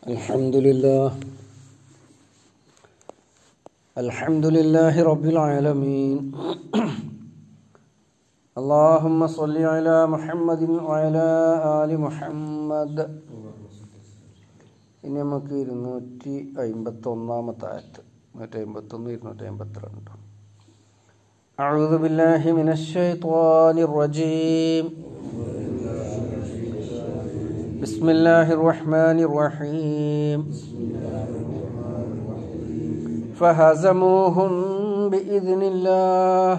الحمد لله الحمد لله رب العالمين اللهم صل على محمد وعلى آل محمد ഇനി നമുക്ക് ഇരുന്നൂറ്റി അമ്പത്തി ഒന്നാമത്തെ ആയത്ത് നൂറ്റി അമ്പത്തൊന്ന് ഇരുന്നൂറ്റി അമ്പത്തിരണ്ട് أعوذ بالله من الشيطان الرجيم بسم الله الرحمن الرحيم فهزموهم بإذن الله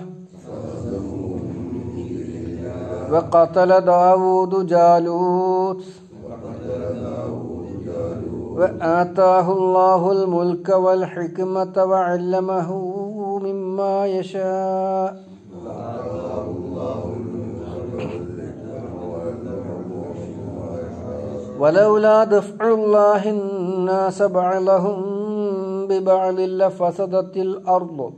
وقتل داود جالوت وآتاه الله الملك والحكمة وعلمه مما يشاء ولولا دفع الله الناس بعضهم ببعض لفسدت الأرض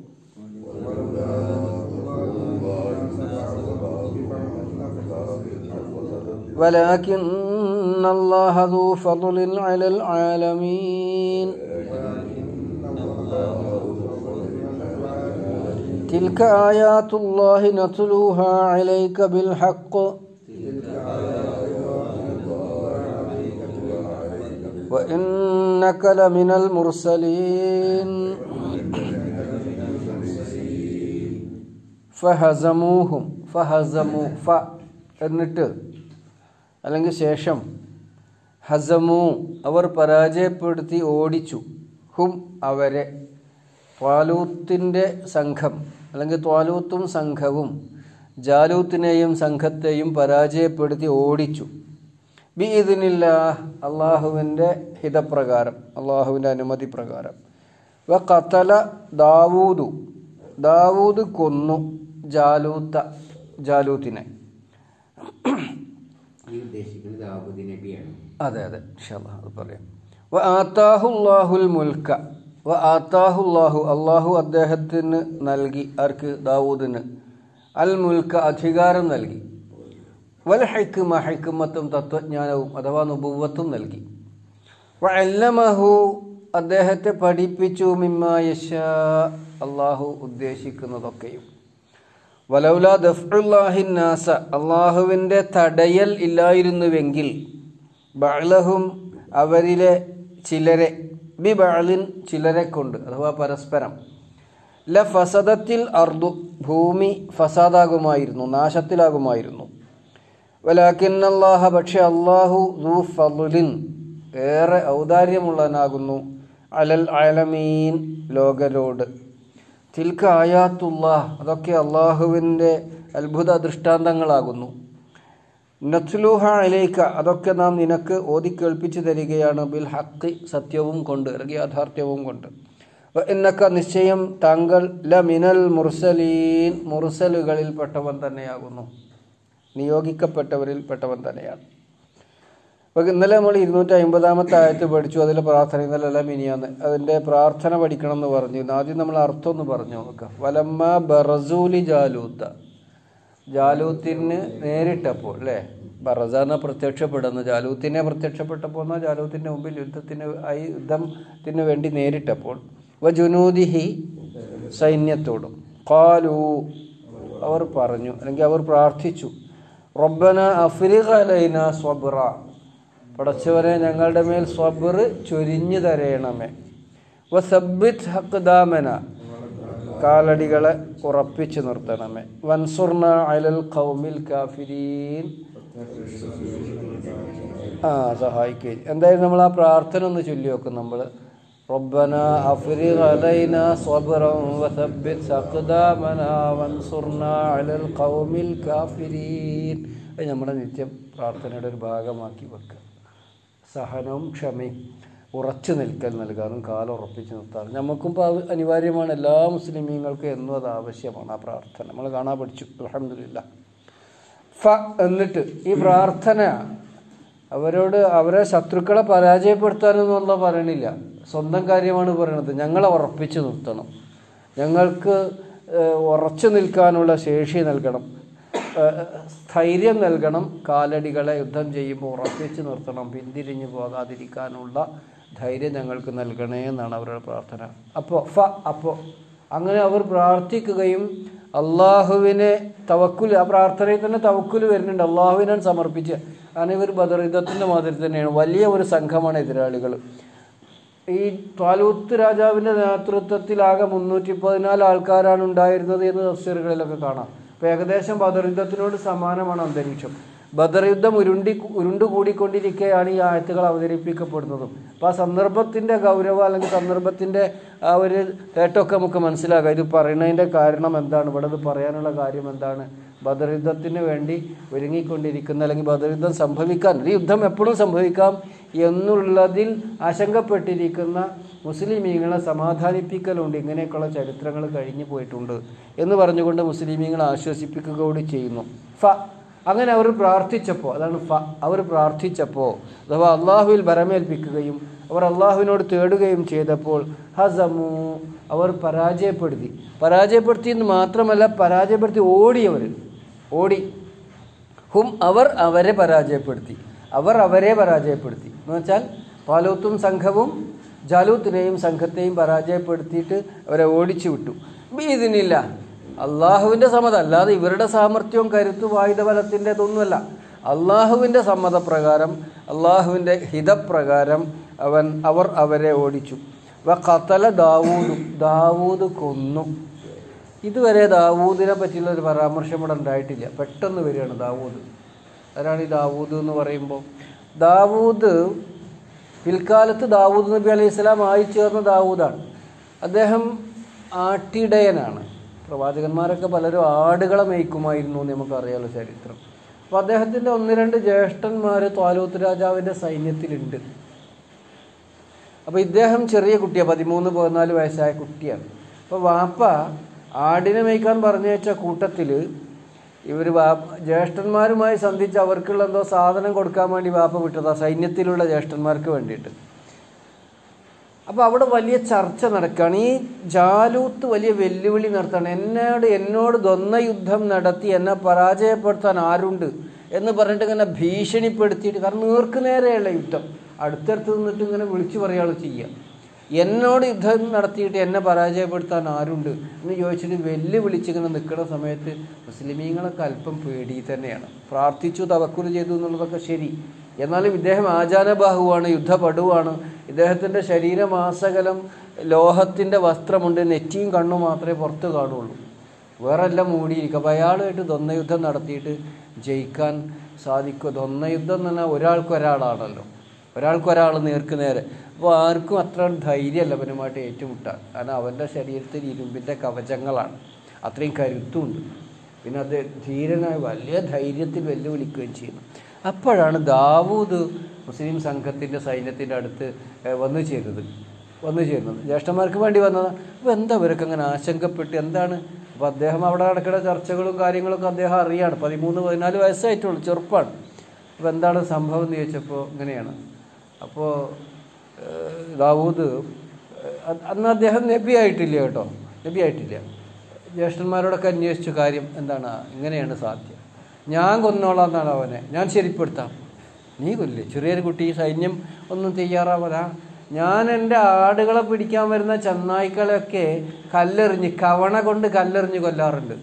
ولكن الله ذو فضل على العالمين تلك آيات الله نتلوها عليك بالحق وإنك لمن المرسلين ഫഹസമൂഹും ഫഹസമു ഫ എന്നിട്ട് അല്ലെങ്കിൽ ശേഷം ഹസമു അവർ പരാജയപ്പെടുത്തി ഓടിച്ചു ഹും അവരെ ത്വാലൂത്തിൻ്റെ സംഘം അല്ലെങ്കിൽ ത്വാലൂത്തും സംഘവും ജാലൂത്തിനെയും സംഘത്തെയും പരാജയപ്പെടുത്തി ഓടിച്ചു ബി ഇതിനില്ല അള്ളാഹുവിൻ്റെ ഹിതപ്രകാരം അള്ളാഹുവിൻ്റെ അനുമതി പ്രകാരം വ കത്തല ദാവൂദു ദാവൂദ് കൊന്നു ജാലൂത്ത ജാലൂത്തിനെ ഈ ഉദ്ദേശിക്കുന്നത് ദാവൂദ് നബിയാണ് അതെ അതെ ഇൻഷാല്ലാ അത് പറയാം വ ആത്താഹുല്ലാഹുൽ മുൽക്ക വ ആത്താഹുല്ലാഹു അള്ളാഹു അദ്ദേഹത്തിന് നൽകി ആർക്ക് ദാവൂദിന് അൽ മുൽക്ക അധികാരം നൽകി വൽ ഹൈക്കുമ ഹൈക്കുമത്തും തത്വജ്ഞാനവും അഥവാ നുബുവത്തും നൽകി വ അല്ലമഹു അദ്ദേഹത്തെ പഠിപ്പിച്ചു മിമ്മായശ അള്ളാഹു ഉദ്ദേശിക്കുന്നതൊക്കെയും വലൗല ദഫ്ഉല്ലാഹിന്നാസ അള്ളാഹുവിൻ്റെ തടയൽ ഇല്ലായിരുന്നുവെങ്കിൽ ബഅലഹും അവരിലെ ചിലരെ ബി ബഅലിൻ ചിലരെ കൊണ്ട് അഥവാ പരസ്പരം ല ഫസദത്തിൽ അർദു ഭൂമി ഫസാദാകുമായിരുന്നു നാശത്തിലാകുമായിരുന്നു വലാക്കിൻ അള്ളാഹ പക്ഷെ അള്ളാഹു ദൂ ഫലുലിൻ ഏറെ ഔദാര്യമുള്ളവനാകുന്നു അലൽ അലമീൻ ലോകരോട് തിൽക്ക ആയാത്തുല്ലാ അതൊക്കെ അള്ളാഹുവിൻ്റെ അത്ഭുത ദൃഷ്ടാന്തങ്ങളാകുന്നു നത്ലുഹ അലൈക്ക അതൊക്കെ നാം നിനക്ക് ഓതി കേൾപ്പിച്ചു തരികയാണ് ബിൽ ഹക്കി സത്യവും കൊണ്ട് അല്ലെങ്കിൽ യാഥാർത്ഥ്യവും കൊണ്ട് എന്നൊക്കെ നിശ്ചയം താങ്കൾ ല മിനൽ മുർസലീൻ മുർസലുകളിൽ പെട്ടവൻ തന്നെയാകുന്നു നിയോഗിക്കപ്പെട്ടവരിൽ പെട്ടവൻ തന്നെയാണ് അപ്പോൾ ഇന്നലെ നമ്മൾ ഇരുന്നൂറ്റി അമ്പതാമത്തെ ആയത്ത് പഠിച്ചു അതിലെ പ്രാർത്ഥന ഇന്നലെ അല്ല മിനിയാന്ന് അതിൻ്റെ പ്രാർത്ഥന പഠിക്കണം എന്ന് പറഞ്ഞു ആദ്യം നമ്മൾ അർത്ഥം ഒന്ന് പറഞ്ഞു നോക്കാം വലമ്മ ബറസൂലി ജാലൂത്ത ജാലൂത്തിന് നേരിട്ടപ്പോൾ അല്ലേ ബറസ എന്ന പ്രത്യക്ഷപ്പെടുന്നു ജാലൂത്തിനെ പ്രത്യക്ഷപ്പെട്ടപ്പോൾ എന്നാൽ ജാലൂത്തിൻ്റെ മുമ്പിൽ യുദ്ധത്തിന് ആയി യുദ്ധത്തിന് വേണ്ടി നേരിട്ടപ്പോൾ വ ജുനൂദിഹി സൈന്യത്തോടും കാലു അവർ പറഞ്ഞു അല്ലെങ്കിൽ അവർ പ്രാർത്ഥിച്ചു റബ്ബന അഫ്രിഖ അലൈന സ്വബ്ര പടച്ചവനെ ഞങ്ങളുടെ മേൽ സ്വബർ ചൊരിഞ്ഞു തരയണമേ വസബിത് ഹക്ദാമന കാലടികളെ ഉറപ്പിച്ചു നിർത്തണമേ വൻസുർണ അലൽ ഖൗമിൽ കാഫിരീൻ ആ സഹായിക്കുക എന്തായാലും നമ്മൾ ആ പ്രാർത്ഥന ഒന്ന് ചൊല്ലി നോക്കും നമ്മൾ റബ്ബന അഫ്രിഖ അലൈന സ്വബ്റൻ വസബ്ബിത് അഖ്ദാമന വൻസുർന അലൽ ഖൗമിൽ കാഫിരീൻ അത് നമ്മുടെ നിത്യം പ്രാർത്ഥനയുടെ ഒരു ഭാഗമാക്കി വെക്കുക സഹനവും ക്ഷമയും ഉറച്ചു നിൽക്കൽ നൽകാനും കാലം ഉറപ്പിച്ച് നിർത്താനും നമുക്കും ഇപ്പോൾ അനിവാര്യമാണ് എല്ലാ മുസ്ലിമീങ്ങൾക്കും എന്നും അത് ആവശ്യമാണ് ആ പ്രാർത്ഥന നമ്മൾ കാണാൻ പഠിച്ചു അലഹമില്ല ഫ എന്നിട്ട് ഈ പ്രാർത്ഥന അവരോട് അവരെ ശത്രുക്കളെ പരാജയപ്പെടുത്താനൊന്നുള്ള പറയണില്ല സ്വന്തം കാര്യമാണ് പറയണത് ഞങ്ങളെ ഉറപ്പിച്ചു നിർത്തണം ഞങ്ങൾക്ക് ഏഹ്, ഉറച്ചു നിൽക്കാനുള്ള ശേഷി നൽകണം ഏഹ്, ധൈര്യം നൽകണം കാലടികളെ യുദ്ധം ചെയ്യുമ്പോൾ ഉറപ്പിച്ച് നിർത്തണം പിന്തിരിഞ്ഞു പോകാതിരിക്കാനുള്ള ധൈര്യം ഞങ്ങൾക്ക് നൽകണേ എന്നാണ് അവരുടെ പ്രാർത്ഥന അപ്പോൾ ഫ അപ്പോൾ അങ്ങനെ അവർ പ്രാർത്ഥിക്കുകയും അള്ളാഹുവിനെ തവക്കുൽ ആ പ്രാർത്ഥനയിൽ തന്നെ തവക്കുൽ വരുന്നുണ്ട് അള്ളാഹുവിനാണ് സമർപ്പിച്ച് കാരണം ഇവർ ബദർ യുദ്ധത്തിൻ്റെ മാതിരി തന്നെയാണ് വലിയ ഒരു സംഘമാണ് എതിരാളികൾ ഈ ത്വാലൂത്ത് രാജാവിൻ്റെ നേതൃത്വത്തിലാകെ മുന്നൂറ്റി പതിനാല് ആൾക്കാരാണ് ഉണ്ടായിരുന്നത് എന്ന് തഫ്സീറുകളിലൊക്കെ കാണാം അപ്പോൾ ഏകദേശം ബദർ യുദ്ധത്തിനോട് സമാനമാണ് അന്തരീക്ഷം ബദർ യുദ്ധം ഉരുണ്ടി ഉരുണ്ടുകൂടിക്കൊണ്ടിരിക്കെയാണ് ഈ ആയത്തുകൾ അവതരിപ്പിക്കപ്പെടുന്നതും അപ്പോൾ ആ സന്ദർഭത്തിൻ്റെ ഗൗരവം അല്ലെങ്കിൽ സന്ദർഭത്തിൻ്റെ ആ ഒരു തേട്ടമൊക്കെ നമുക്ക് മനസ്സിലാക്കാം ഇത് പറയുന്നതിൻ്റെ കാരണം എന്താണ് ഇവിടെ ഇത് പറയാനുള്ള കാര്യം എന്താണ് ബദർ യുദ്ധത്തിന് വേണ്ടി ഒരുങ്ങിക്കൊണ്ടിരിക്കുന്ന അല്ലെങ്കിൽ ബദർ യുദ്ധം സംഭവിക്കാൻ ഈ യുദ്ധം എപ്പോഴും സംഭവിക്കാം എന്നുള്ളതിൽ ആശങ്കപ്പെട്ടിരിക്കുന്ന മുസ്ലിമീങ്ങളെ സമാധാനിപ്പിക്കലുണ്ട് ഇങ്ങനെയൊക്കെയുള്ള ചരിത്രങ്ങൾ കഴിഞ്ഞു പോയിട്ടുണ്ട് എന്ന് പറഞ്ഞുകൊണ്ട് മുസ്ലിമീങ്ങളെ ആശ്വസിപ്പിക്കുക കൂടി ചെയ്യുന്നു ഫ അങ്ങനെ അവർ പ്രാർത്ഥിച്ചപ്പോൾ അതാണ് ഫ അവർ പ്രാർത്ഥിച്ചപ്പോൾ അഥവാ അള്ളാഹുവിൽ ബരമേൽപ്പിക്കുകയും അവർ അള്ളാഹുവിനോട് തേടുകയും ചെയ്തപ്പോൾ ഹസമു അവർ പരാജയപ്പെടുത്തി പരാജയപ്പെടുത്തി എന്ന് മാത്രമല്ല പരാജയപ്പെടുത്തി ഓടിയവർ ഓടി ഹും അവർ അവരെ പരാജയപ്പെടുത്തി അവർ അവരെ പരാജയപ്പെടുത്തി എന്ന് വെച്ചാൽ പാലൂത്തും സംഘവും ജാലൂത്തിനെയും സംഘത്തെയും പരാജയപ്പെടുത്തിയിട്ട് അവരെ ഓടിച്ചു വിട്ടു ഇതിനില്ല അള്ളാഹുവിൻ്റെ സമ്മതം അല്ലാതെ ഇവരുടെ സാമർഥ്യവും കരുത്തും ആയുധബലത്തിൻ്റെതൊന്നുമല്ല അള്ളാഹുവിൻ്റെ സമ്മതപ്രകാരം അള്ളാഹുവിൻ്റെ ഹിതപ്രകാരം അവൻ അവർ അവരെ ഓടിച്ചു വ ഖത്തല ദാവൂദ് ദാവൂദ് കൊന്നു ഇതുവരെ ദാവൂദിനെ പറ്റിയുള്ള ഒരു പരാമർശം ഇവിടെ ഉണ്ടായിട്ടില്ല പെട്ടെന്ന് വരികയാണ് ദാവൂദ് ആരാണ് ഈ ദാവൂദ് എന്ന് പറയുമ്പോൾ ദാവൂദ് പിൽക്കാലത്ത് ദാവൂദ് നബി അലൈഹി സ്വലാം ആയി ചേർന്ന ദാവൂദാണ് അദ്ദേഹം ആട്ടിടയനാണ് പ്രവാചകന്മാരൊക്കെ പലരും ആടുകളെ മേയ്ക്കുമായിരുന്നു എന്ന് നമുക്കറിയാലോ ചരിത്രം അപ്പോൾ അദ്ദേഹത്തിൻ്റെ ഒന്ന് രണ്ട് ജ്യേഷ്ഠന്മാർ ത്വാലൂത്ത് രാജാവിൻ്റെ സൈന്യത്തിലുണ്ട് അപ്പോൾ ഇദ്ദേഹം ചെറിയ കുട്ടിയാണ് പതിമൂന്ന് പതിനാല് വയസ്സായ കുട്ടിയാണ് അപ്പോൾ വാപ്പ ആടിനെ മേയ്ക്കാൻ പറഞ്ഞയച്ച കൂട്ടത്തിൽ ഇവർ വാ ജ്യേഷ്ഠന്മാരുമായി സന്ധിച്ച് അവർക്കുള്ള എന്തോ സാധനം കൊടുക്കാൻ വേണ്ടി വാപ്പ വിട്ടതാ സൈന്യത്തിലുള്ള ജ്യേഷ്ഠന്മാർക്ക് വേണ്ടിയിട്ട് അപ്പോൾ അവിടെ വലിയ ചർച്ച നടക്കുകയാണ് ഈ ജാലൂത്ത് വലിയ വെല്ലുവിളി നടത്താണ് എന്നോട് എന്നോട് ദ്വന്ദ് യുദ്ധം നടത്തി എന്നെ പരാജയപ്പെടുത്താൻ ആരുണ്ട് എന്ന് പറഞ്ഞിട്ട് ഇങ്ങനെ ഭീഷണിപ്പെടുത്തിയിട്ട് കാരണം നേർക്ക് നേരെയുള്ള യുദ്ധം അടുത്തടുത്ത് നിന്നിട്ട് ഇങ്ങനെ വിളിച്ചു പറയുകയാണ് ചെയ്യുക എന്നോട് യുദ്ധം നടത്തിയിട്ട് എന്നെ പരാജയപ്പെടുത്താൻ ആരുണ്ട് എന്ന് ചോദിച്ചിട്ട് വെല്ലുവിളിച്ച് ഇങ്ങനെ നിൽക്കുന്ന സമയത്ത് മുസ്ലിമീങ്ങളൊക്കെ അല്പം പേടി തന്നെയാണ് പ്രാർത്ഥിച്ചു തവക്കുൽ ചെയ്തു എന്നുള്ളതൊക്കെ ശരി എന്നാലും ഇദ്ദേഹം ആചാരബാഹുവാണ് യുദ്ധപടുവാണ് ഇദ്ദേഹത്തിൻ്റെ ശരീരമാസകലം ലോഹത്തിൻ്റെ വസ്ത്രമുണ്ട് നെറ്റിയും കണ്ണും മാത്രമേ പുറത്ത് കാണുള്ളൂ വേറെ എല്ലാം മൂടിയിരിക്കും അപ്പോൾ അയാളുമായിട്ട് ദ്വന്ദ്യുദ്ധം നടത്തിയിട്ട് ജയിക്കാൻ സാധിക്കും ദ്വന്ദ്യുദ്ധം എന്ന് പറഞ്ഞാൽ ഒരാൾക്ക് ഒരാളാണല്ലോ ഒരാൾക്ക് ഒരാൾ നേർക്ക് നേരെ അപ്പോൾ ആർക്കും അത്ര ധൈര്യമല്ല അവനുമായിട്ട് ഏറ്റുമുട്ടാൻ കാരണം അവൻ്റെ ശരീരത്തിൽ ഇരുമ്പിൻ്റെ കവചങ്ങളാണ് അത്രയും കരുത്തുമുണ്ട് പിന്നെ അത് ധീരനായ വലിയ ധൈര്യത്തിൽ വെല്ലുവിളിക്കുകയും ചെയ്യുന്നു അപ്പോഴാണ് ദാവൂദ് മുസ്ലിം സംഘത്തിൻ്റെ സൈന്യത്തിൻ്റെ അടുത്ത് ഏഹ്, വന്നു ചേരുന്നത് വന്നു ചേരുന്നത് ജ്യേഷ്ഠന്മാർക്ക് വേണ്ടി വന്നതാണ് അപ്പോൾ എന്താ ഇവരൊക്കെ അങ്ങനെ ആശങ്കപ്പെട്ട് എന്താണ് അപ്പോൾ അദ്ദേഹം അവിടെ നടക്കുന്ന ചർച്ചകളും കാര്യങ്ങളൊക്കെ അദ്ദേഹം അറിയാണ് പതിമൂന്ന് പതിനാല് വയസ്സായിട്ടുള്ളൂ ചെറുപ്പമാണ് അപ്പോൾ എന്താണ് സംഭവം എന്ന് ചോദിച്ചപ്പോൾ ഇങ്ങനെയാണ് അപ്പോൾ ഏഹ്, ദാവൂദ് ഏഹ്, അന്ന് അദ്ദേഹം നബി ആയിട്ടില്ല കേട്ടോ നബി ആയിട്ടില്ല ജ്യേഷ്ഠന്മാരോടൊക്കെ അന്വേഷിച്ചു കാര്യം എന്താണ് ഇങ്ങനെയാണ് സാധ്യം ഞാൻ കൊന്നോളാം എന്നാണ് അവനെ ഞാൻ ശരിപ്പെടുത്താം നീ കൊല്ലേ ചെറിയൊരു കുട്ടി ഈ സൈന്യം ഒന്നും തയ്യാറാവല ഞാൻ എൻ്റെ ആടുകളെ പിടിക്കാൻ വരുന്ന ചെന്നായ്ക്കളെയൊക്കെ കല്ലെറിഞ്ഞ് കവണ കൊണ്ട് കല്ലെറിഞ്ഞ് കൊല്ലാറുണ്ട്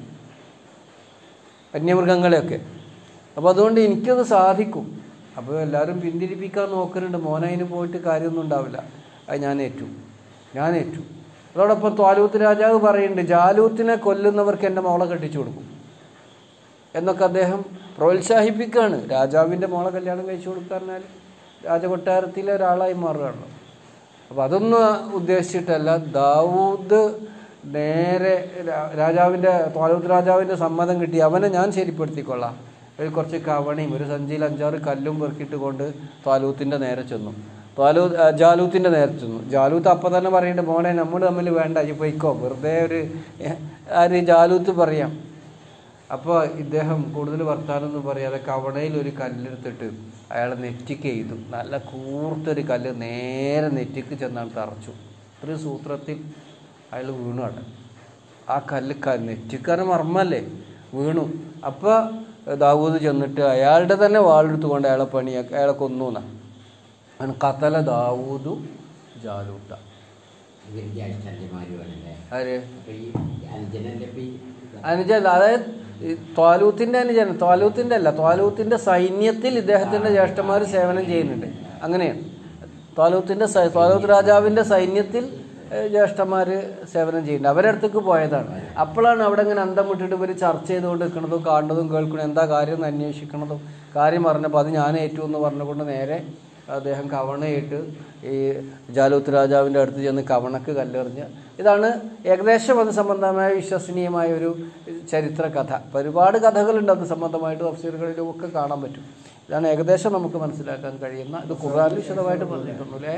വന്യമൃഗങ്ങളെയൊക്കെ അപ്പോൾ അതുകൊണ്ട് എനിക്കത് സാധിക്കും അപ്പോൾ എല്ലാവരും പിന്തിരിപ്പിക്കാൻ നോക്കുന്നുണ്ട് മോനതിന് പോയിട്ട് കാര്യമൊന്നും ഉണ്ടാവില്ല അത് ഞാൻ ഏറ്റു ഞാൻ ഏറ്റു അതോടൊപ്പം ത്വാലൂത്ത് രാജാവ് പറയുന്നുണ്ട് ജാലൂത്തിനെ കൊല്ലുന്നവർക്ക് എൻ്റെ മോളെ കെട്ടിച്ചു കൊടുക്കും എന്നൊക്കെ അദ്ദേഹം പ്രോത്സാഹിപ്പിക്കുകയാണ് രാജാവിൻ്റെ മോളെ കല്യാണം കഴിച്ചു കൊടുക്കാറിനാൽ രാജകൊട്ടാരത്തിലെ ഒരാളായി മാറുകയാണല്ലോ അപ്പോൾ അതൊന്നും ഉദ്ദേശിച്ചിട്ടല്ല ദാവൂദ് നേരെ രാ- രാജാവിൻ്റെ ത്വാലൂത്ത് രാജാവിൻ്റെ സമ്മതം കിട്ടി അവനെ ഞാൻ ശരിപ്പെടുത്തിക്കൊള്ളാം ഒരു കുറച്ച് കവണയും ഒരു സഞ്ചിയിൽ അഞ്ചാറ് കല്ലും പെറുക്കിയിട്ട് കൊണ്ട് ത്വാലൂത്തിൻ്റെ നേരെ ചെന്നു ത്വാലൂ ആ, ജാലൂത്തിൻ്റെ നേരെ ചെന്നു ജാലൂത്ത് അപ്പം തന്നെ പറയുന്നുണ്ട് മോനെ നമ്മൾ തമ്മിൽ വേണ്ട ഈ പൊയ്ക്കോ വെറുതെ ഒരു ഏ, ആര് ജാലൂത്ത് പറയാം അപ്പോൾ ഇദ്ദേഹം കൂടുതൽ വർത്താനൊന്നും പറയാതെ കവണയിൽ ഒരു കല്ലെടുത്തിട്ട് അയാൾ നെറ്റിക്ക് എഴുതു നല്ല കൂർത്തൊരു കല്ല് നേരെ നെറ്റിക്ക് ചെന്നാണ് തറച്ചു ഒരു സൂത്രത്തിൽ അയാൾ വീണു അവിടെ ആ കല്ല് ക നെറ്റിക്കാരൻ മർമ്മല്ലേ വീണു അപ്പോൾ ദാവൂദ് ചെന്നിട്ട് അയാളുടെ തന്നെ വാളെടുത്തുകൊണ്ട് അയാളെ പണിയാക്കി അയാളെ കൊന്നു എന്നാണ് കത്തല ദാവൂദു ജാലൂട്ട ഇവർ ജ്യേഷ്ഠന്മാരുമാണല്ലേ ആര് അപ്പൊ ഈ അഞ്ജനന്റെ ഇപ്പൊ ഈ അനുജൻ അതായത് ഈ ത്വാലൂത്തിന്റെ അനുജൻ ത്വാലൂത്തിന്റെ അല്ല ത്വാലൂത്തിന്റെ സൈന്യത്തിൽ ഇദ്ദേഹത്തിന്റെ ജ്യേഷ്ഠന്മാർ സേവനം ചെയ്യുന്നുണ്ട് അങ്ങനെയാണ് ത്വാലൂത്തിന്റെ സൈ- ത്വാലൂത്ത് രാജാവിന്റെ സൈന്യത്തിൽ ഏഹ്, ജ്യേഷ്ഠന്മാര് സേവനം ചെയ്യുന്നുണ്ട് അവരുടെ അടുത്തേക്ക് പോയതാണ് അപ്പോഴാണ് അവിടെ ഇങ്ങനെ അന്തം വിട്ടിട്ട് ഇവർ ചർച്ച ചെയ്തുകൊണ്ട് നിൽക്കുന്നതും കാണുന്നതും കേൾക്കുന്നതും എന്താ കാര്യം എന്ന് അന്വേഷിക്കുന്നതും കാര്യം പറഞ്ഞപ്പോൾ അത് ഞാൻ ഏറ്റു എന്ന് പറഞ്ഞുകൊണ്ട് നേരെ അദ്ദേഹം കവണയിട്ട് ഈ ജാലൂത്ത് രാജാവിൻ്റെ അടുത്ത് ചെന്ന് കവണക്ക് കല്ലെറിഞ്ഞ് ഇതാണ് ഏകദേശം അത് സംബന്ധമായ വിശ്വസനീയമായ ഒരു ചരിത്ര കഥ ഇപ്പം ഒരുപാട് കഥകളുണ്ട് അത് സംബന്ധമായിട്ട് തഫ്സീറുകളിലും ഒക്കെ കാണാൻ പറ്റും ഇതാണ് ഏകദേശം നമുക്ക് മനസ്സിലാക്കാൻ കഴിയുന്ന ഇത് ഖുർആാനിൽ വിശദമായിട്ട് പറഞ്ഞിട്ടുണ്ട് അല്ലേ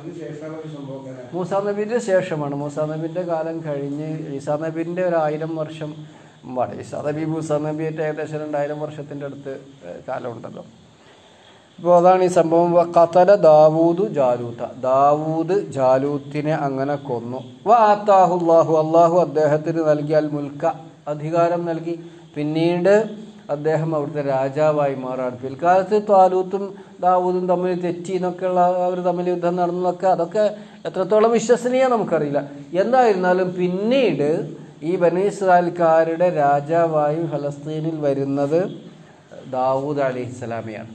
മൂസാ നബിൻ്റെ ശേഷമാണ് മൂസാ നബിൻ്റെ കാലം കഴിഞ്ഞ് ഈസാ നബിൻ്റെ ഒരു ആയിരം വർഷം മുമ്പാണ് ഈസാ നബി മൂസാ നബിയായിട്ട് ഏകദേശം രണ്ടായിരം വർഷത്തിൻ്റെ അടുത്ത് ഏഹ്, കാലമുണ്ടല്ലോ ഇപ്പോൾ അതാണ് ഈ സംഭവം കത്തല ദാവൂദ് ജാലൂത്ത ദാവൂദ് ജാലൂത്തിനെ അങ്ങനെ കൊന്നു വാത്താഹുല്ലാഹു അള്ളാഹു അദ്ദേഹത്തിന് നൽകിയാൽ മുൽക്ക അധികാരം നൽകി പിന്നീട് അദ്ദേഹം അവിടുത്തെ രാജാവായി മാറാണ് പിൽക്കാലത്ത് താലൂത്തും ദാവൂദും തമ്മിൽ തെറ്റി എന്നൊക്കെയുള്ള അവർ തമ്മിൽ യുദ്ധം നടന്നതൊക്കെ അതൊക്കെ എത്രത്തോളം വിശ്വസനീയ നമുക്കറിയില്ല എന്തായിരുന്നാലും പിന്നീട് ഈ ബനി ഇസ്രായേൽക്കാരുടെ രാജാവായി ഫലസ്തീനിൽ വരുന്നത് ദാവൂദ് അലിഹിസ്സലാമിയാണ്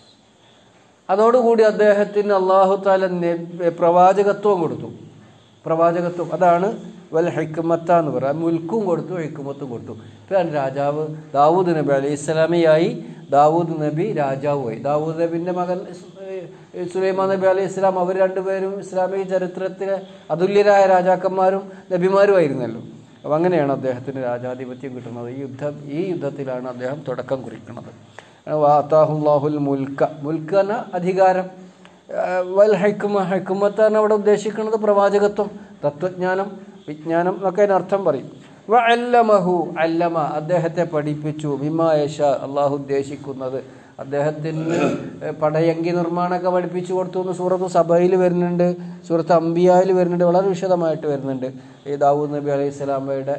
അതോടുകൂടി അദ്ദേഹത്തിന് അള്ളാഹു താല പ്രവാചകത്വം കൊടുത്തു പ്രവാചകത്വം അതാണ് വൽ ഹൈക്കുമത്ത എന്ന് പറയാം മുൽക്കും കൊടുത്തു ഹൈക്കുമത്തും കൊടുത്തു ഇപ്പം രാജാവ് ദാവൂദ് നബി അലൈഹി സ്വലാമിയായി ദാവൂദ് നബി രാജാവുമായി ദാവൂദ് നബിൻ്റെ മകൻ ഇസ്- ഏഹ് സുലൈമാൻ നബി അലൈഹി ഇസ്ലാം അവർ രണ്ടുപേരും ഇസ്ലാമിക ചരിത്രത്തിലെ അതുല്യരായ രാജാക്കന്മാരും നബിമാരുമായിരുന്നല്ലോ അപ്പം അങ്ങനെയാണ് അദ്ദേഹത്തിന് രാജാധിപത്യം കിട്ടുന്നത് ഈ യുദ്ധം ഈ യുദ്ധത്തിലാണ് അദ്ദേഹം തുടക്കം കുറിക്കുന്നത് വാത്താഹുല്ലാഹുൽ മുൽക്ക മുൽക്ക് എന്ന അധികാരം ഏഹ് വൽ ഹൈക്കുമ ഹൈക്കുമത്താണ് അവിടെ ഉദ്ദേശിക്കുന്നത് പ്രവാചകത്വം തത്വജ്ഞാനം വിജ്ഞാനം എന്നൊക്കെ അതിന് അർത്ഥം പറയും വ അല്ലമഹു അല്ലമ അദ്ദേഹത്തെ പഠിപ്പിച്ചു വിമായശ അള്ളാഹു ഉദ്ദേശിക്കുന്നത് അദ്ദേഹത്തിന് പടയങ്കി നിർമ്മാണമൊക്കെ പഠിപ്പിച്ചു കൊടുത്തു എന്ന് സൂറത്ത് സഭയിൽ വരുന്നുണ്ട് സൂറത്ത് അംബിയായിൽ വരുന്നുണ്ട് വളരെ വിശദമായിട്ട് വരുന്നുണ്ട് ഈ ദാവൂദ് നബി അലൈഹി സ്വലാമയുടെ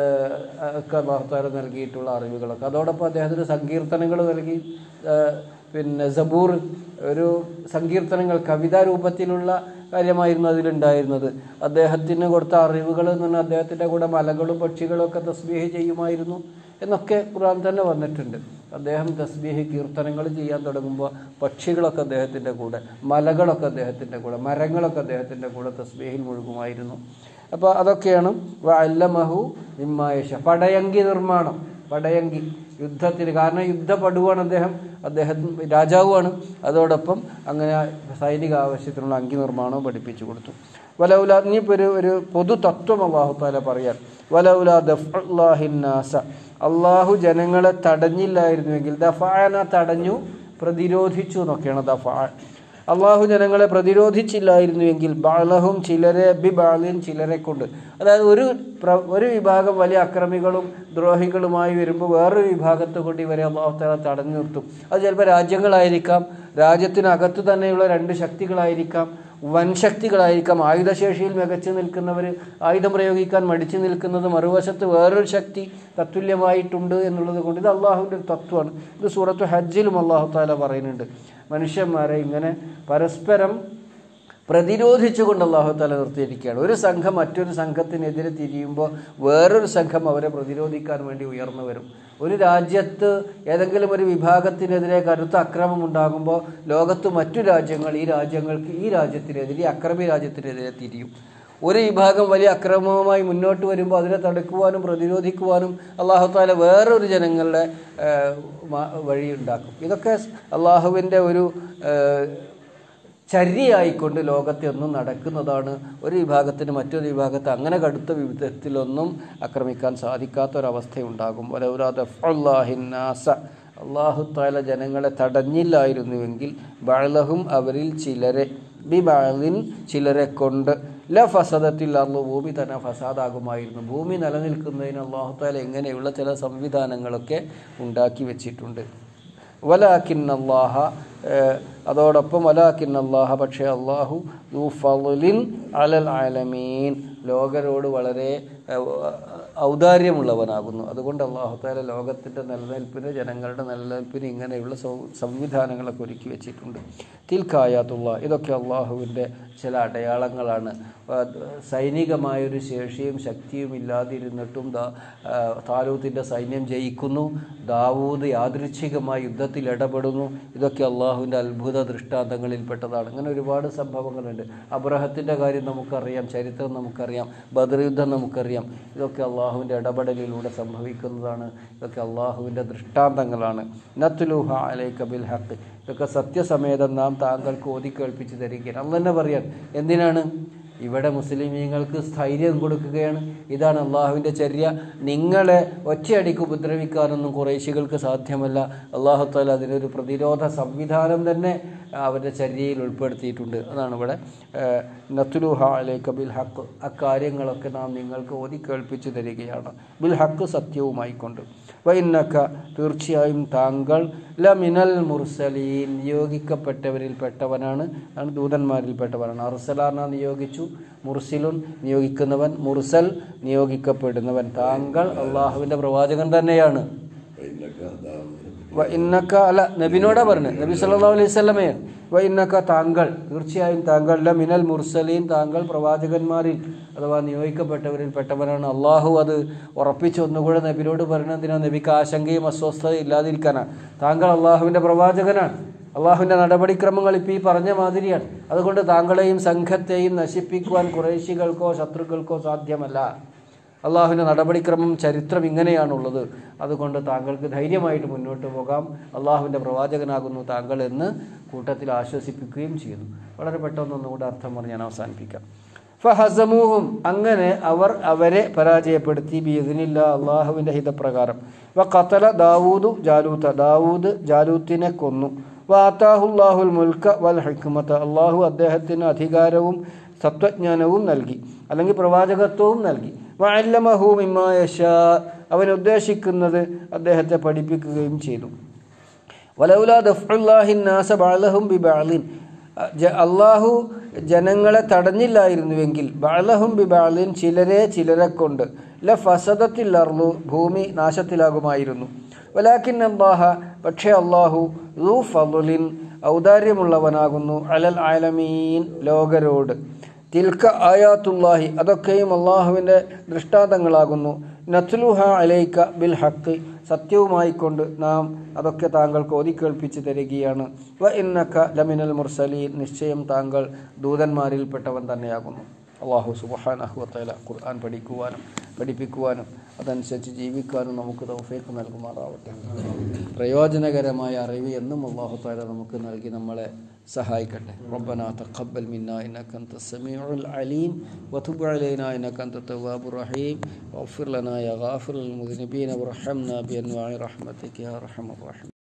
ഒക്കെ വാർത്താര നൽകിയിട്ടുള്ള അറിവുകളൊക്കെ അതോടൊപ്പം അദ്ദേഹത്തിന് സങ്കീർത്തനങ്ങൾ നൽകി ഏഹ് പിന്നെ സബൂർ ഒരു സങ്കീർത്തനങ്ങൾ കവിതാ രൂപത്തിലുള്ള കാര്യമായിരുന്നു അതിലുണ്ടായിരുന്നത് അദ്ദേഹത്തിന് കൊടുത്ത അറിവുകൾ എന്ന് പറഞ്ഞാൽ അദ്ദേഹത്തിൻ്റെ കൂടെ മലകളും പക്ഷികളും ഒക്കെ തസ്ബീഹ് ചെയ്യുമായിരുന്നു എന്നൊക്കെ ഖുർആൻ തന്നെ വന്നിട്ടുണ്ട് അദ്ദേഹം തസ്ബീഹ് കീർത്തനങ്ങൾ ചെയ്യാൻ തുടങ്ങുമ്പോൾ പക്ഷികളൊക്കെ അദ്ദേഹത്തിൻ്റെ കൂടെ മലകളൊക്കെ അദ്ദേഹത്തിൻ്റെ കൂടെ മരങ്ങളൊക്കെ അദ്ദേഹത്തിൻ്റെ കൂടെ തസ്ബീഹിൽ മുഴുകുമായിരുന്നു അപ്പോൾ അതൊക്കെയാണ് അല്ലമഹു ഇമ്മായേഷ പടയങ്കി നിർമ്മാണം പടയങ്കി യുദ്ധത്തിന് കാരണം യുദ്ധപടുവാണ് അദ്ദേഹം അദ്ദേഹം രാജാവുമാണ് അതോടൊപ്പം അങ്ങനെ സൈനിക ആവശ്യത്തിനുള്ള അങ്കി നിർമ്മാണവും പഠിപ്പിച്ചു കൊടുത്തു വലൗല ഇനിയിപ്പോൾ ഒരു ഒരു പൊതു തത്വം അള്ളാഹു താല പറയാൻ വലൗല ദഫ്ലാഹിന്നാസ അള്ളാഹു ജനങ്ങളെ തടഞ്ഞില്ലായിരുന്നുവെങ്കിൽ ദഫാന തടഞ്ഞു പ്രതിരോധിച്ചു എന്നൊക്കെയാണ് ദഫാ അള്ളാഹു ജനങ്ങളെ പ്രതിരോധിച്ചില്ലായിരുന്നുവെങ്കിൽ ബാലഹും ചിലരെ ബി ബാലിൻ ചിലരെ കൊണ്ട് അതായത് ഒരു പ്ര ഒരു വിഭാഗം വലിയ അക്രമികളും ദ്രോഹികളുമായി വരുമ്പോൾ വേറൊരു വിഭാഗത്തെ കൊണ്ട് ഇവരെ അള്ളാഹു താല തടഞ്ഞു നിർത്തും അത് ചിലപ്പോൾ രാജ്യങ്ങളായിരിക്കാം രാജ്യത്തിനകത്ത് തന്നെയുള്ള രണ്ട് ശക്തികളായിരിക്കാം വൻശക്തികളായിരിക്കാം ആയുധശേഷിയിൽ മികച്ചു നിൽക്കുന്നവർ ആയുധം പ്രയോഗിക്കാൻ മടിച്ചു നിൽക്കുന്നത് മറുവശത്ത് വേറൊരു ശക്തി തത്തുല്യമായിട്ടുണ്ട് എന്നുള്ളത് കൊണ്ട് ഇത് അള്ളാഹുവിൻ്റെ ഒരു തത്വമാണ് ഇത് സൂറത്ത് ഹജ്ജിലും അള്ളാഹു താല പറയുന്നുണ്ട് മനുഷ്യന്മാരെ ഇങ്ങനെ പരസ്പരം പ്രതിരോധിച്ചുകൊണ്ട് അള്ളാഹു താല നിർത്തിയിരിക്കുകയാണ് ഒരു സംഘം മറ്റൊരു സംഘത്തിനെതിരെ തിരിയുമ്പോൾ വേറൊരു സംഘം അവരെ പ്രതിരോധിക്കാൻ വേണ്ടി ഉയർന്നു വരും ഒരു രാജ്യത്ത് ഏതെങ്കിലും ഒരു വിഭാഗത്തിനെതിരെ കരുത്ത അക്രമം ഉണ്ടാകുമ്പോൾ ലോകത്ത് മറ്റു രാജ്യങ്ങൾ ഈ രാജ്യങ്ങൾക്ക് ഈ രാജ്യത്തിനെതിരെ അക്രമി രാജ്യത്തിനെതിരെ തിരിയും ഒരു വിഭാഗം വലിയ അക്രമവുമായി മുന്നോട്ട് വരുമ്പോൾ അതിനെ തടുക്കുവാനും പ്രതിരോധിക്കുവാനും അള്ളാഹു താല വേറൊരു ജനങ്ങളുടെ ഏഹ്, മ- വഴി ഉണ്ടാക്കും ഇതൊക്കെ അള്ളാഹുവിൻ്റെ ഒരു ഏഹ്, ചര്യയായിക്കൊണ്ട് ലോകത്തെ ഒന്നും നടക്കുന്നതാണ് ഒരു വിഭാഗത്തിന് മറ്റൊരു വിഭാഗത്തെ അങ്ങനെ കടുത്ത വിധത്തിലൊന്നും ആക്രമിക്കാൻ സാധിക്കാത്തൊരവസ്ഥയുണ്ടാകും ഒലൗരാദഫുല്ലാഹിന്നാസ അള്ളാഹു താല ജനങ്ങളെ തടഞ്ഞില്ലായിരുന്നുവെങ്കിൽ ബാലഹും അവരിൽ ചിലരെ ബി ബാലിൻ ചിലരെ കൊണ്ട് ല ഫസദത്തിൽ അള്ളു ഭൂമി തന്നെ ഫസാദാകുമായിരുന്നു ഭൂമി നിലനിൽക്കുന്നതിന് അള്ളാഹു താല എങ്ങനെയുള്ള ചില സംവിധാനങ്ങളൊക്കെ ഉണ്ടാക്കി വെച്ചിട്ടുണ്ട് വലാക്കിൻ അള്ളാഹ അതോടൊപ്പം വലാക്കിൻ അള്ളാഹ പക്ഷേ അള്ളാഹു യു ഫലിൻ അലൽ ആലമീൻ ലോകരോട് വളരെ ഏഹ്, ഔദാര്യമുള്ളവനാകുന്നു അതുകൊണ്ട് അള്ളാഹു താല ലോകത്തിൻ്റെ നിലനിൽപ്പിന് ജനങ്ങളുടെ നിലനിൽപ്പിന് ഇങ്ങനെയുള്ള സൗ- സംവിധാനങ്ങളൊക്കെ ഒരുക്കി വെച്ചിട്ടുണ്ട് തിൽക്കായാത്തുള്ള ഇതൊക്കെ അള്ളാഹുവിൻ്റെ ചില അടയാളങ്ങളാണ് ആ, സൈനികമായൊരു ശേഷിയും ശക്തിയും ഇല്ലാതിരുന്നിട്ടും ദാ ആ, താലൂത്തിൻ്റെ സൈന്യം ജയിക്കുന്നു ദാവൂദ് യാദൃച്ഛികമായി യുദ്ധത്തിൽ ഇടപെടുന്നു ഇതൊക്കെ അള്ളാഹുവിൻ്റെ അത്ഭുത ദൃഷ്ടാന്തങ്ങളിൽപ്പെട്ടതാണ് അങ്ങനെ ഒരുപാട് സംഭവങ്ങളുണ്ട് അബ്രഹത്തിൻ്റെ കാര്യം നമുക്കറിയാം ചരിത്രം നമുക്കറിയാം ബദർ യുദ്ധം നമുക്കറിയാം ഇതൊക്കെ അള്ളാഹുവിൻ്റെ ഇടപെടലിലൂടെ സംഭവിക്കുന്നതാണ് ഇതൊക്കെ അള്ളാഹുവിൻ്റെ ദൃഷ്ടാന്തങ്ങളാണ് നത്തുലൂഹ അലൈക ബിൽ ഹക്ക് ഇതൊക്കെ സത്യസമേതം നാം താങ്കൾക്ക് ഓതി കേൾപ്പിച്ച് തരികയാണ് അന്ന് തന്നെ പറയാൻ എന്തിനാണ് ഇവിടെ മുസ്ലിമീങ്ങൾക്ക് സ്ഥൈര്യം കൊടുക്കുകയാണ് ഇതാണ് അള്ളാഹുവിൻ്റെ ചര്യ നിങ്ങളെ ഒറ്റയടിക്ക് ഉപദ്രവിക്കാനൊന്നും കുറേശികൾക്ക് സാധ്യമല്ല അള്ളാഹു താല അതിനൊരു പ്രതിരോധ സംവിധാനം തന്നെ അവരുടെ ചര്യയിൽ ഉൾപ്പെടുത്തിയിട്ടുണ്ട് അതാണ് ഇവിടെ നത്തുലുഹ അലൈക്ക ബിൽ ഹക്ക് അക്കാര്യങ്ങളൊക്കെ നാം നിങ്ങൾക്ക് ഓതി കേൾപ്പിച്ചു തരികയാണ് ബിൽ ഹക്ക് സത്യവുമായിക്കൊണ്ട് വൈന്നക്ക തീർച്ചയായും താങ്കൾ ലമിനൽ മുർസലീൻ നിയോഗിക്കപ്പെട്ടവരിൽ പെട്ടവനാണ് ആണ് ദൂതന്മാരിൽ പെട്ടവനാണ് അർസലാർന നിയോഗിച്ചു മുർസിലുൻ നിയോഗിക്കുന്നവൻ മുർസൽ നിയോഗിക്കപ്പെടുന്നവൻ താങ്കൾ അള്ളാഹുവിൻ്റെ പ്രവാചകൻ തന്നെയാണ് വ ഇന്നക്ക അല്ല നബിനോടാ പറഞ്ഞത് നബി സല്ലല്ലാഹു അലൈഹി സ്വലമയാണ് വ ഇന്നക്ക താങ്കൾ തീർച്ചയായും താങ്കൾ ല മിനൽ മുർസലീൻ താങ്കൾ പ്രവാചകന്മാരിൽ അഥവാ നിയോഗിക്കപ്പെട്ടവരിൽ പെട്ടവനാണ് അള്ളാഹു അത് ഉറപ്പിച്ച് ഒന്നുകൂടെ നബിനോട് പറയുന്നത് എന്തിനാ നബിക്ക് ആശങ്കയും അസ്വസ്ഥതയും ഇല്ലാതിരിക്കാനാണ് താങ്കൾ അള്ളാഹുവിൻ്റെ പ്രവാചകനാണ് അള്ളാഹുവിൻ്റെ നടപടിക്രമങ്ങൾ ഇപ്പോൾ ഈ പറഞ്ഞ മാതിരിയാണ് അതുകൊണ്ട് താങ്കളെയും സംഘത്തെയും നശിപ്പിക്കുവാൻ കുറേശികൾക്കോ ശത്രുക്കൾക്കോ സാധ്യമല്ല അള്ളാഹുവിൻ്റെ നടപടിക്രമം ചരിത്രം ഇങ്ങനെയാണുള്ളത് അതുകൊണ്ട് താങ്കൾക്ക് ധൈര്യമായിട്ട് മുന്നോട്ട് പോകാം അള്ളാഹുവിൻ്റെ പ്രവാചകനാകുന്നു താങ്കൾ എന്ന് കൂട്ടത്തിൽ ആശ്വസിപ്പിക്കുകയും ചെയ്യുന്നു വളരെ പെട്ടെന്ന് ഒന്നുകൂടെ അർത്ഥം പറഞ്ഞ് ഞാൻ അവസാനിപ്പിക്കാം ഫഹസമൂഹും അങ്ങനെ അവർ അവരെ പരാജയപ്പെടുത്തി ബീദിനില്ല അള്ളാഹുവിൻ്റെ ഹിതപ്രകാരം വ ഖത്തല ദാവൂദു ജാലൂത്ത ദാവൂദ് ജാലൂത്തിനെ കൊന്നു വാത്താഹുല്ലാഹുൽ മുൽക്ക വൽ ഹിക്മത്ത അള്ളാഹു അദ്ദേഹത്തിന് അധികാരവും സത്വജ്ഞാനവും നൽകി അല്ലെങ്കിൽ പ്രവാചകത്വവും നൽകി വഅല്ലമഹു മിമ്മാ യശാ അവൻ ഉദ്ദേശിക്കുന്നത് അദ്ദേഹത്തെ പഠിപ്പിക്കുകയും ചെയ്തു വലൗലാ ദഫ്ഉല്ലാഹി നാസ ബഅലഹും ബി ബഅലിൻ ജ- അള്ളാഹു ജനങ്ങളെ തടഞ്ഞില്ലായിരുന്നുവെങ്കിൽ ബഅലഹും ബി ബഅലിൻ ചിലരെ ചിലരെ കൊണ്ട് ല ഫസദത്തിൽ അർളു ഭൂമി നാശത്തിലാകുമായിരുന്നു വലാക്കിൻ അള്ളാഹ പക്ഷേ അള്ളാഹു ലൂ ഫലുലിൻ ഔദാര്യമുള്ളവനാകുന്നു അലൽ ആലമീൻ ലോകരോട് തിൽക്ക ആയാത്തുല്ലാഹി അതൊക്കെയും അള്ളാഹുവിൻ്റെ ദൃഷ്ടാന്തങ്ങളാകുന്നു നത്ലുഹ അലൈക്ക ബിൽ ഹക്ക് സത്യവുമായിക്കൊണ്ട് നാം അതൊക്കെ താങ്കൾക്ക് ഓതിക്കേൾപ്പിച്ച് തരികയാണ് വ ഇന്നക്ക ലമിനൽ മുർസലീൻ നിശ്ചയം താങ്കൾ ദൂതന്മാരിൽപ്പെട്ടവൻ തന്നെയാകുന്നു അള്ളാഹു സുബഹാനഹുവത്തല ഖുർആൻ പഠിക്കുവാനും പഠിപ്പിക്കുവാനും അതനുസരിച്ച് ജീവിക്കാനും നമുക്ക് തൗഫീഖ് നൽകുമാറാവട്ടെ പ്രയോജനകരമായ അറിവ് എന്നും അള്ളാഹു താല നമുക്ക് നൽകി നമ്മളെ സഹായിക്കട്ടെ ربنا تقبل منا إنك أنت السميع العليم وتب علينا إنك أنت التواب الرحيم واغفر لنا يا غافر المذنبين وارحمنا بأنواع رحمتك يا أرحم الراحمين